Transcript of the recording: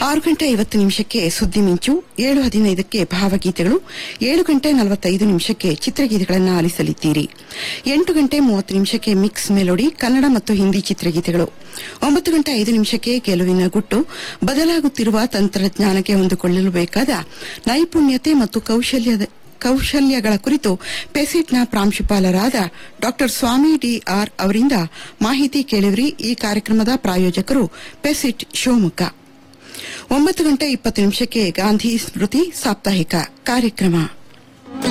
ಆರು ಗಂಟೆ ಐವತ್ತು ನಿಮಿಷಕ್ಕೆ ಸುದ್ದಿ ಮಿಂಚು ಏಳು ಹದಿನೈದಕ್ಕೆ ಭಾವಗೀತೆಗಳು ಏಳು ಗಂಟೆ ನಲವತ್ತೈದು ನಿಮಿಷಕ್ಕೆ ಚಿತ್ರಗೀತೆಗಳನ್ನು ಆಲಿಸಲಿದ್ದೀರಿ ಎಂಟು ಗಂಟೆ ಮೂವತ್ತು ನಿಮಿಷಕ್ಕೆ ಮಿಕ್ಸ್ ಮೆಲೋಡಿ ಕನ್ನಡ ಮತ್ತು ಹಿಂದಿ ಚಿತ್ರಗೀತೆಗಳು ಒಂಬತ್ತು ಗಂಟೆ ಐದು ನಿಮಿಷಕ್ಕೆ ಗೆಲುವಿನ ಗುಟ್ಟು ಬದಲಾಗುತ್ತಿರುವ ತಂತ್ರಜ್ಞಾನಕ್ಕೆ ಹೊಂದಿಕೊಳ್ಳಲು ಬೇಕಾದ ನೈಪುಣ್ಯತೆ ಮತ್ತು ಕೌಶಲ್ಯದ ಕೌಶಲ್ಯಗಳ ಕುರಿತು ಪೆಸಿಟ್ನ ಪ್ರಾಂಶುಪಾಲರಾದ ಡಾ ಸ್ವಾಮಿ ಡಿಆರ್ ಅವರಿಂದ ಮಾಹಿತಿ ಕೇಳಿವ್ರಿ ಈ ಕಾರ್ಯಕ್ರಮದ ಪ್ರಾಯೋಜಕರು ಪೆಸಿಟ್ ಶಿವಮೊಗ್ಗ ಒಂಬತ್ತು ಗಂಟೆ ಇಪ್ಪತ್ತು ನಿಮಿಷಕ್ಕೆ ಗಾಂಧಿ ಸ್ಮೃತಿ ಸಾಪ್ತಾಹಿಕ ಕಾರ್ಯಕ್ರಮ